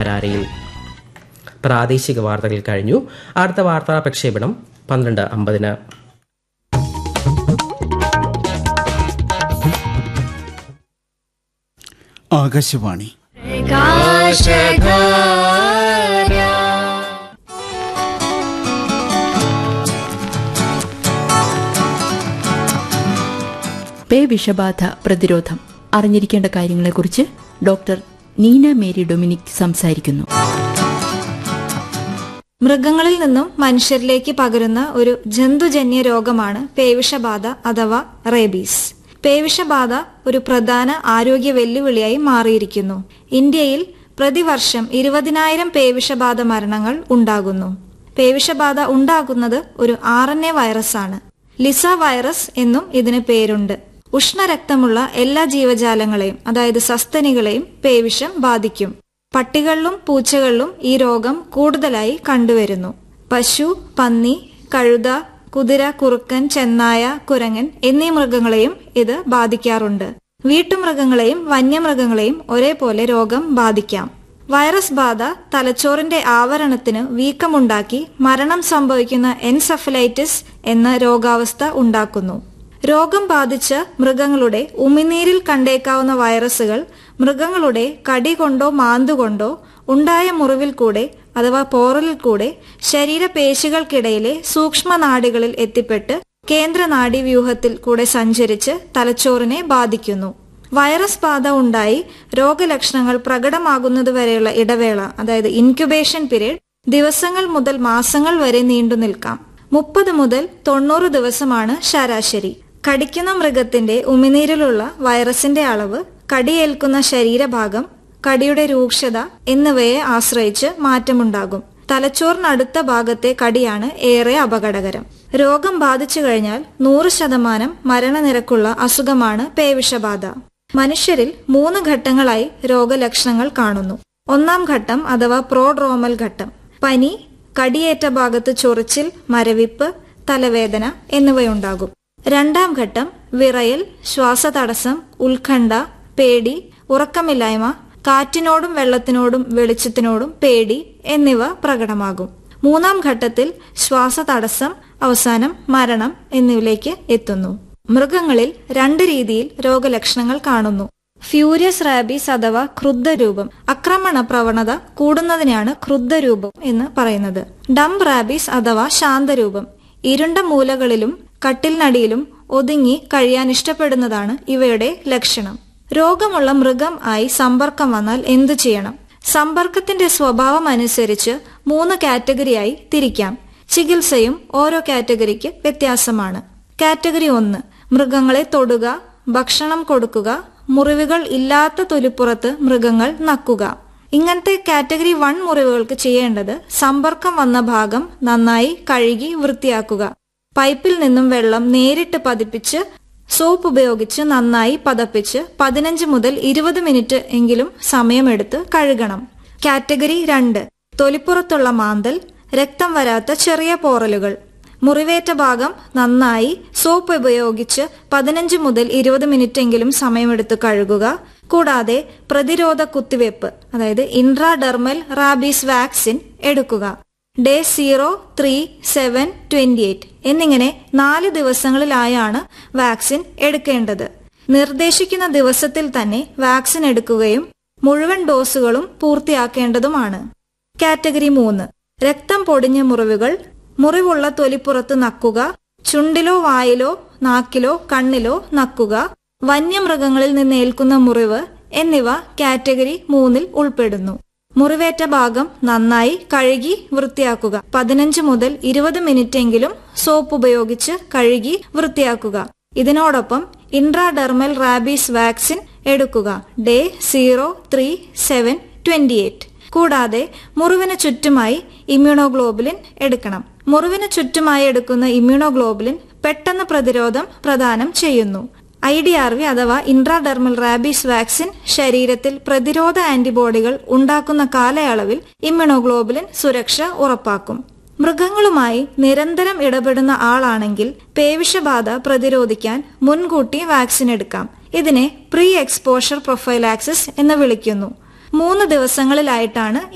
ധാരാരയിൽ പ്രാദേശിക വാർത്തകൾ കഴിഞ്ഞു അടുത്ത വാർത്താ പ്രക്ഷേപണം പന്ത്രണ്ട് അമ്പതിന് ആകാശവാണി പേ വിഷബാധ പ്രതിരോധം അറിഞ്ഞിരിക്കേണ്ട കാര്യങ്ങളെക്കുറിച്ച് ഡോക്ടർ നീന മേരി ഡൊമിനിക് സംസാരിക്കുന്നു മൃഗങ്ങളിൽ നിന്നും മനുഷ്യരിലേക്ക് പകരുന്ന ഒരു ജന്തുജന്യ രോഗമാണ് പേവിഷബാധ അഥവാ റേബീസ് പേവിഷബാധ ഒരു പ്രധാന ആരോഗ്യ വെല്ലുവിളിയായി മാറിയിരിക്കുന്നു ഇന്ത്യയിൽ പ്രതിവർഷം ഇരുപതിനായിരം പേവിഷബാധ മരണങ്ങൾ ഉണ്ടാകുന്നു പേവിഷബാധ ഉണ്ടാകുന്നത് ഒരു ആർ എൻ എ വൈറസാണ് ലിസ വൈറസ് എന്നും ഇതിന് പേരുണ്ട് ഉഷ്ണരക്തമുള്ള എല്ലാ ജീവജാലങ്ങളെയും അതായത് സസ്തനികളെയും പേവിഷം ബാധിക്കും പട്ടികളിലും പൂച്ചകളിലും ഈ രോഗം കൂടുതലായി കണ്ടുവരുന്നു പശു പന്നി കഴുത കുതിര കുറുക്കൻ ചെന്നായ കുരങ്ങൻ എന്നീ മൃഗങ്ങളെയും ഇത് ബാധിക്കാറുണ്ട് വീട്ടുമൃഗങ്ങളെയും വന്യമൃഗങ്ങളെയും ഒരേപോലെ രോഗം ബാധിക്കാം വൈറസ് ബാധ തലച്ചോറിന്റെ ആവരണത്തിന് വീക്കമുണ്ടാക്കി മരണം സംഭവിക്കുന്ന എൻസഫലൈറ്റിസ് എന്ന രോഗാവസ്ഥ ഉണ്ടാക്കുന്നു രോഗം ബാധിച്ച മൃഗങ്ങളുടെ ഉമിനീരിൽ കണ്ടേക്കാവുന്ന വൈറസുകൾ മൃഗങ്ങളുടെ കടി കൊണ്ടോ മാന്തുകൊണ്ടോ ഉണ്ടായ മുറിവിൽ കൂടെ അഥവാ പോറലിൽ കൂടെ ശരീരപേശികൾക്കിടയിലെ സൂക്ഷ്മനാഡികളിൽ എത്തിപ്പെട്ട് കേന്ദ്ര നാഡീവ്യൂഹത്തിൽ കൂടെ സഞ്ചരിച്ച് തലച്ചോറിനെ ബാധിക്കുന്നു വൈറസ് ബാധ ഉണ്ടായി രോഗലക്ഷണങ്ങൾ പ്രകടമാകുന്നതുവരെയുള്ള ഇടവേള അതായത് ഇൻക്യുബേഷൻ പീരീഡ് ദിവസങ്ങൾ മുതൽ മാസങ്ങൾ വരെ നീണ്ടു നിൽക്കാം മുപ്പത് മുതൽ തൊണ്ണൂറ് ദിവസമാണ് ശരാശരി കടിക്കുന്ന മൃഗത്തിന്റെ ഉമിനീരിലുള്ള വൈറസിന്റെ അളവ് കടിയേൽക്കുന്ന ശരീരഭാഗം കടിയുടെ രൂക്ഷത എന്നിവയെ ആശ്രയിച്ച് മാറ്റമുണ്ടാകും തലച്ചോറിനടുത്ത ഭാഗത്തെ കടിയാണ് ഏറെ അപകടകരം രോഗം ബാധിച്ചു കഴിഞ്ഞാൽ നൂറ് ശതമാനം മരണനിരക്കുള്ള അസുഖമാണ് പേവിഷബാധ മനുഷ്യരിൽ മൂന്ന് ഘട്ടങ്ങളായി രോഗലക്ഷണങ്ങൾ കാണുന്നു ഒന്നാം ഘട്ടം അഥവാ പ്രോഡ്രോമൽ ഘട്ടം പനി കടിയേറ്റ ഭാഗത്ത് ചൊറിച്ചിൽ മരവിപ്പ് തലവേദന എന്നിവയുണ്ടാകും രണ്ടാം ഘട്ടം വിറയൽ ശ്വാസതടസ്സം ഉത്കണ്ഠ പേടി ഉറക്കമില്ലായ്മ കാറ്റിനോടും വെള്ളത്തിനോടും വെളിച്ചത്തിനോടും പേടി എന്നിവ പ്രകടമാകും മൂന്നാം ഘട്ടത്തിൽ ശ്വാസതടസ്സം അവസാനം മരണം എന്നിവയിലേക്ക് എത്തുന്നു മൃഗങ്ങളിൽ രണ്ട് രീതിയിൽ രോഗലക്ഷണങ്ങൾ കാണുന്നു ഫ്യൂരിയസ് റാബീസ് അഥവാ ക്രുദ്ധരൂപം ആക്രമണ പ്രവണത കൂടുന്നതിനാണ് ക്രുദ്ധരൂപം എന്ന് പറയുന്നത് ഡംബ് റാബീസ് അഥവാ ശാന്തരൂപം ഇരുണ്ട മൂലകളിലും കട്ടിലിനടിയിലും ഒതുങ്ങി കഴിയാൻ ഇഷ്ടപ്പെടുന്നതാണ് ഇവയുടെ ലക്ഷണം രോഗമുള്ള മൃഗം ആയി സമ്പർക്കം വന്നാൽ എന്തു ചെയ്യണം സമ്പർക്കത്തിന്റെ സ്വഭാവം അനുസരിച്ച് മൂന്ന് കാറ്റഗറിയായി തിരിക്കാം ചികിത്സയും ഓരോ കാറ്റഗറിക്ക് വ്യത്യാസമാണ് കാറ്റഗറി ഒന്ന് മൃഗങ്ങളെ തൊടുക ഭക്ഷണം കൊടുക്കുക മുറിവുകൾ ഇല്ലാത്ത തൊലിപ്പുറത്ത് മൃഗങ്ങൾ നക്കുക ഇങ്ങനത്തെ കാറ്റഗറി വൺ മുറിവുകൾക്ക് ചെയ്യേണ്ടത് സമ്പർക്കം വന്ന ഭാഗം നന്നായി കഴുകി വൃത്തിയാക്കുക പൈപ്പിൽ നിന്നും വെള്ളം നേരിട്ട് പതിപ്പിച്ച് സോപ്പ് ഉപയോഗിച്ച് നന്നായി പതപ്പിച്ച് പതിനഞ്ച് മുതൽ ഇരുപത് മിനിറ്റ് എങ്കിലും സമയമെടുത്ത് കഴുകണം കാറ്റഗറി രണ്ട് തൊലിപ്പുറത്തുള്ള മാന്തൽ രക്തം വരാത്ത ചെറിയ പോറലുകൾ മുറിവേറ്റ ഭാഗം നന്നായി സോപ്പ് ഉപയോഗിച്ച് പതിനഞ്ച് മുതൽ ഇരുപത് മിനിറ്റെങ്കിലും സമയമെടുത്ത് കഴുകുക കൂടാതെ പ്രതിരോധ കുത്തിവയ്പ് അതായത് ഇൻട്രാഡെർമൽ റാബീസ് വാക്സിൻ എടുക്കുക day zero three seven twenty eight എന്നിങ്ങനെ നാല് ദിവസങ്ങളിലായാണ് വാക്സിൻ എടുക്കേണ്ടത് നിർദ്ദേശിക്കുന്ന ദിവസത്തിൽ തന്നെ വാക്സിൻ എടുക്കുകയും മുഴുവൻ ഡോസുകളും പൂർത്തിയാക്കേണ്ടതുമാണ് കാറ്റഗറി മൂന്ന് രക്തം പൊടിഞ്ഞ മുറിവുകൾ മുറിവുള്ള തൊലിപ്പുറത്ത് നക്കുക ചുണ്ടിലോ വായിലോ നാക്കിലോ കണ്ണിലോ നക്കുക വന്യമൃഗങ്ങളിൽ നിന്ന് ഏൽക്കുന്ന മുറിവ് എന്നിവ കാറ്റഗറി മൂന്നിൽ ഉൾപ്പെടുന്നു മുറിവേറ്റ ഭാഗം നന്നായി കഴുകി വൃത്തിയാക്കുക പതിനഞ്ച് മുതൽ ഇരുപത് മിനിറ്റെങ്കിലും സോപ്പ് ഉപയോഗിച്ച് കഴുകി വൃത്തിയാക്കുക ഇതിനോടൊപ്പം ഇൻട്രാഡെർമൽ റാബീസ് വാക്സിൻ എടുക്കുക day zero three seven twenty eight കൂടാതെ മുറിവിന് ചുറ്റുമായി ഇമ്മ്യൂണോഗ്ലോബുലിൻ എടുക്കണം മുറിവിന് ചുറ്റുമായി എടുക്കുന്ന ഇമ്മ്യൂണോഗ്ലോബുലിൻ പെട്ടെന്ന് പ്രതിരോധം പ്രദാനം ചെയ്യുന്നു ഐ ഡി ആർ വി അഥവാ ഇൻട്രാഡെർമൽ റാബീസ് വാക്സിൻ ശരീരത്തിൽ പ്രതിരോധ ആന്റിബോഡികൾ ഉണ്ടാക്കുന്ന കാലയളവിൽ ഇമ്മ്യൂണോഗ്ലോബുലിൻ സുരക്ഷ ഉറപ്പാക്കും മൃഗങ്ങളുമായി നിരന്തരം ഇടപെടുന്ന ആളാണെങ്കിൽ പേവിഷബാധ പ്രതിരോധിക്കാൻ മുൻകൂട്ടി വാക്സിൻ എടുക്കാം ഇതിനെ പ്രീ എക്സ്പോഷർ പ്രൊഫൈലാക്സിസ് എന്ന് വിളിക്കുന്നു മൂന്ന് ദിവസങ്ങളിലായിട്ടാണ്